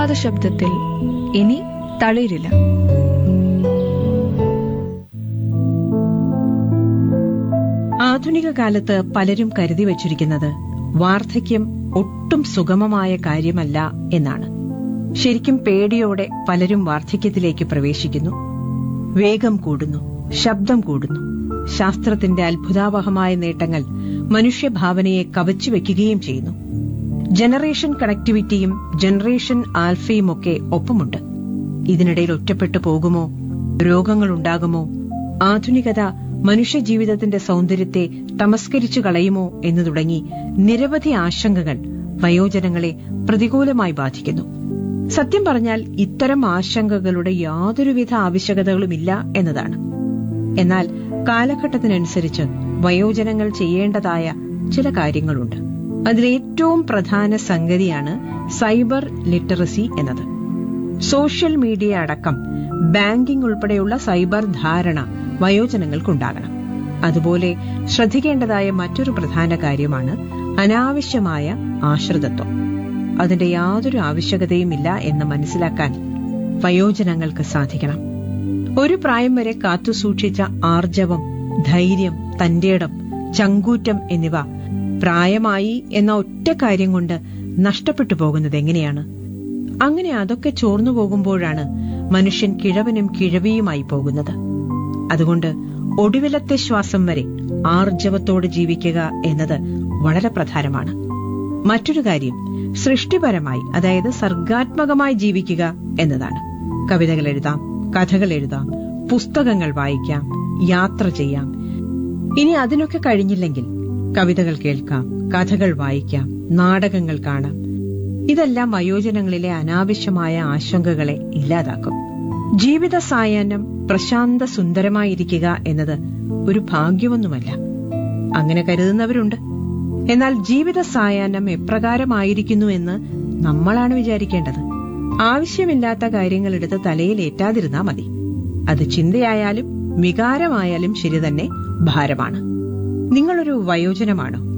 പ്രഭാത ശബ്ദത്തിൽ ഇനി തളിരില്ല ആധുനിക കാലത്ത് പലരും കരുതി വച്ചിരിക്കുന്നത് വാർദ്ധക്യം ഒട്ടും സുഗമമായ കാര്യമല്ല എന്നാണ് ശരിക്കും പേടിയോടെ പലരും വാർദ്ധക്യത്തിലേക്ക് പ്രവേശിക്കുന്നു വേഗം കൂടുന്നു ശബ്ദം കൂടുന്നു ശാസ്ത്രത്തിന്റെ അത്ഭുതാവഹമായ നേട്ടങ്ങൾ മനുഷ്യഭാവനയെ കവച്ചു വെക്കുകയും ചെയ്യുന്നു ജനറേഷൻ കണക്ടിവിറ്റിയും ജനറേഷൻ ആൽഫയും ഒക്കെ ഒപ്പമുണ്ട് ഇതിനിടയിൽ ഒറ്റപ്പെട്ടു പോകുമോ രോഗങ്ങളുണ്ടാകുമോ ആധുനികത മനുഷ്യജീവിതത്തിന്റെ സൗന്ദര്യത്തെ തമസ്കരിച്ചു കളയുമോ എന്നു തുടങ്ങി നിരവധി ആശങ്കകൾ വയോജനങ്ങളെ പ്രതികൂലമായി ബാധിക്കുന്നു സത്യം പറഞ്ഞാൽ ഇത്തരം ആശങ്കകളുടെ യാതൊരുവിധ ആവശ്യകതകളുമില്ല എന്നതാണ് എന്നാൽ കാലഘട്ടത്തിനനുസരിച്ച് വയോജനങ്ങൾ ചെയ്യേണ്ടതായ ചില കാര്യങ്ങളുണ്ട് അതിലേറ്റവും പ്രധാന സംഗതിയാണ് സൈബർ ലിറ്ററസി എന്നത് സോഷ്യൽ മീഡിയ അടക്കം ബാങ്കിംഗ് ഉൾപ്പെടെയുള്ള സൈബർ ധാരണ വയോജനങ്ങൾക്കുണ്ടാകണം അതുപോലെ ശ്രദ്ധിക്കേണ്ടതായ മറ്റൊരു പ്രധാന കാര്യമാണ് അനാവശ്യമായ ആശ്രിതത്വം അതിന്റെ യാതൊരു ആവശ്യകതയുമില്ല എന്ന് മനസ്സിലാക്കാൻ വയോജനങ്ങൾക്ക് സാധിക്കണം ഒരു പ്രായം വരെ കാത്തുസൂക്ഷിച്ച ആർജവം ധൈര്യം തന്റേടം ചങ്കൂറ്റം എന്നിവ പ്രായമായി എന്ന ഒറ്റ കാര്യം കൊണ്ട് നഷ്ടപ്പെട്ടു പോകുന്നത് എങ്ങനെയാണ് അങ്ങനെ അതൊക്കെ ചോർന്നു പോകുമ്പോഴാണ് മനുഷ്യൻ കിഴവനും കിഴവിയുമായി പോകുന്നത് അതുകൊണ്ട് ഒടുവിലത്തെ ശ്വാസം വരെ ആർജവത്തോട് ജീവിക്കുക എന്നത് വളരെ പ്രധാനമാണ് മറ്റൊരു കാര്യം സൃഷ്ടിപരമായി അതായത് സർഗാത്മകമായി ജീവിക്കുക എന്നതാണ് കവിതകൾ എഴുതാം കഥകൾ എഴുതാം പുസ്തകങ്ങൾ വായിക്കാം യാത്ര ചെയ്യാം ഇനി അതിനൊക്കെ കഴിഞ്ഞില്ലെങ്കിൽ കവിതകൾ കേൾക്കാം കഥകൾ വായിക്കാം നാടകങ്ങൾ കാണാം ഇതെല്ലാം വയോജനങ്ങളിലെ അനാവശ്യമായ ആശങ്കകളെ ഇല്ലാതാക്കും ജീവിത സായാഹ്നം പ്രശാന്ത സുന്ദരമായിരിക്കുക എന്നത് ഒരു ഭാഗ്യമൊന്നുമല്ല അങ്ങനെ കരുതുന്നവരുണ്ട് എന്നാൽ ജീവിത സായാഹ്നം എപ്രകാരമായിരിക്കുന്നു എന്ന് നമ്മളാണ് വിചാരിക്കേണ്ടത് ആവശ്യമില്ലാത്ത കാര്യങ്ങൾ എടുത്ത് തലയിലേറ്റാതിരുന്നാ മതി അത് ചിന്തയായാലും വികാരമായാലും ശരി തന്നെ ഭാരമാണ് നിങ്ങളൊരു വയോജനമാണോ